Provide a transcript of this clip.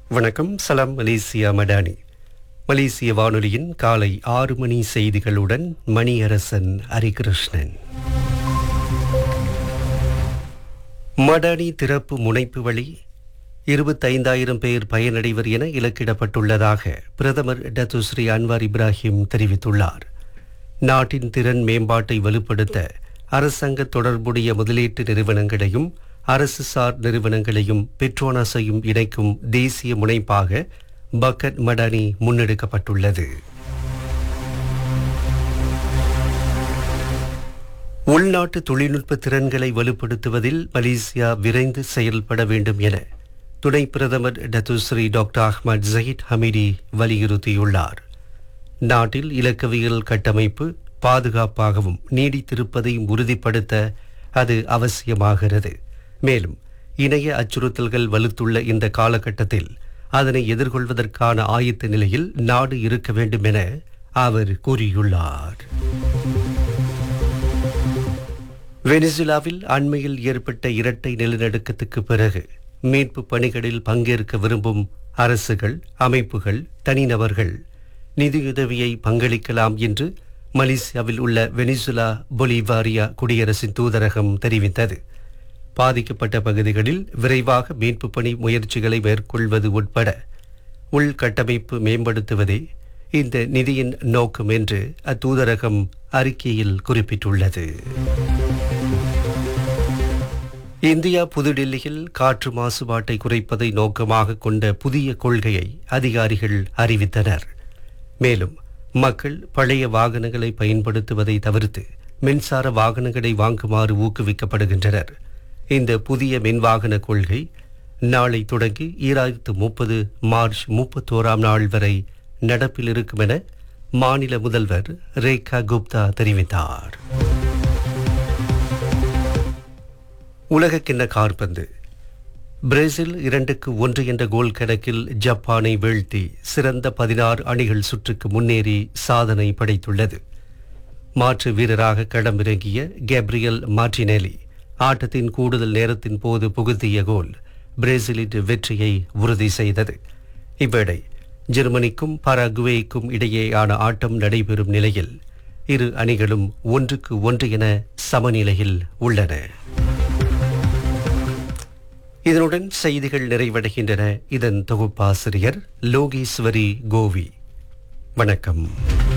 வணக்கம் சலாம் மலேசியா மடானி மலேசிய வானொலியின் காலை ஆறு மணி செய்திகளுடன் மணியரசன் ஹரிகிருஷ்ணன் மடானி திறப்பு முனைப்பு வழி இருபத்தைந்தாயிரம் பேர் பயனடைவர் என இலக்கிடப்பட்டுள்ளதாக பிரதமர் டத்துஸ்ரீ அன்வார் இப்ராஹிம் தெரிவித்துள்ளார் நாட்டின் திறன் மேம்பாட்டை வலுப்படுத்த அரசாங்க தொடர்புடைய முதலீட்டு நிறுவனங்களையும் அரசு சார் நிறுவனங்களையும் பெட்ரோனாஸையும் இணைக்கும் தேசிய முனைப்பாக பக்கட் மடானி முன்னெடுக்கப்பட்டுள்ளது உள்நாட்டு தொழில்நுட்ப திறன்களை வலுப்படுத்துவதில் மலேசியா விரைந்து செயல்பட வேண்டும் என துணை பிரதமர் Datuk Seri doctor Ahmad Zahid Hamidi வலியுறுத்தியுள்ளார் நாட்டில் இலக்கவியல் கட்டமைப்பு பாதுகாப்பாகவும் நீடித்திருப்பதை உறுதிப்படுத்த அது அவசியமாகிறது மேலும் இணைய அச்சுறுத்தல்கள் வலுத்துள்ள இந்த காலகட்டத்தில் அதனை எதிர்கொள்வதற்கான ஆயத்த நிலையில் நாடு இருக்க வேண்டும் என அவர் கூறியுள்ளார் வெனிசுலாவில் அண்மையில் ஏற்பட்ட இரட்டை நிலநடுக்கத்துக்கு பிறகு மீட்பு பணிகளில் பங்கேற்க விரும்பும் அரசுகள் அமைப்புகள் தனிநபர்கள் நிதியுதவியை பங்களிக்கலாம் என்று மலேசியாவில் உள்ள வெனிசுலா பொலிவாரியா குடியரசின் தூதரகம் தெரிவித்தது பாதிக்கப்பட்ட பகுதிகளில் விரைவாக மீட்பு பணி முயற்சிகளை மேற்கொள்வது உட்பட உள்கட்டமைப்பு மேம்படுத்துவதே இந்த நிதியின் நோக்கம் என்று அத்தூதரகம் அறிக்கையில் குறிப்பிட்டுள்ளது இந்தியா புதுடில்லியில் காற்று மாசுபாட்டை குறைப்பதை நோக்கமாக கொண்ட புதிய கொள்கையை அதிகாரிகள் அறிவித்தனர் மேலும் மக்கள் பழைய வாகனங்களை பயன்படுத்துவதை தவிர்த்து மின்சார வாகனங்களை வாங்குமாறு ஊக்குவிக்கப்படுகின்றனர் இந்த புதிய மின்வாகன கொள்கை நாளை தொடங்கி ஈராயிரத்து முப்பது மார்ச் முப்பத்தோராம் நாள் வரை நடப்பில் இருக்கும் என மாநில முதல்வர் ரேகா குப்தா தெரிவித்தார் உலகக்கிண்ண கார்பந்து பிரேசில் இரண்டுக்கு ஒன்று என்ற கோல் கணக்கில் ஜப்பானை வீழ்த்தி சிறந்த பதினாறு அணிகள் சுற்றுக்கு முன்னேறி சாதனை படைத்துள்ளது மாற்று வீரராக களமிறங்கிய கேப்ரியல் மார்டினெலி ஆட்டத்தின் கூடுதல் நேரத்தின் போது புகுத்திய கோல் பிரேசிலின் வெற்றியை உறுதி செய்தது இவ்வேளை ஜெர்மனிக்கும் பராகுவேக்கும் இடையேயான ஆட்டம் நடைபெறும் நிலையில் இரு அணிகளும் ஒன்றுக்கு ஒன்று என சமநிலையில் உள்ளன இதனுடன் செய்திகள் நிறைவடைகின்றன இதன் தொகுப்பாசிரியர் லோகேஸ்வரி கோவி வணக்கம்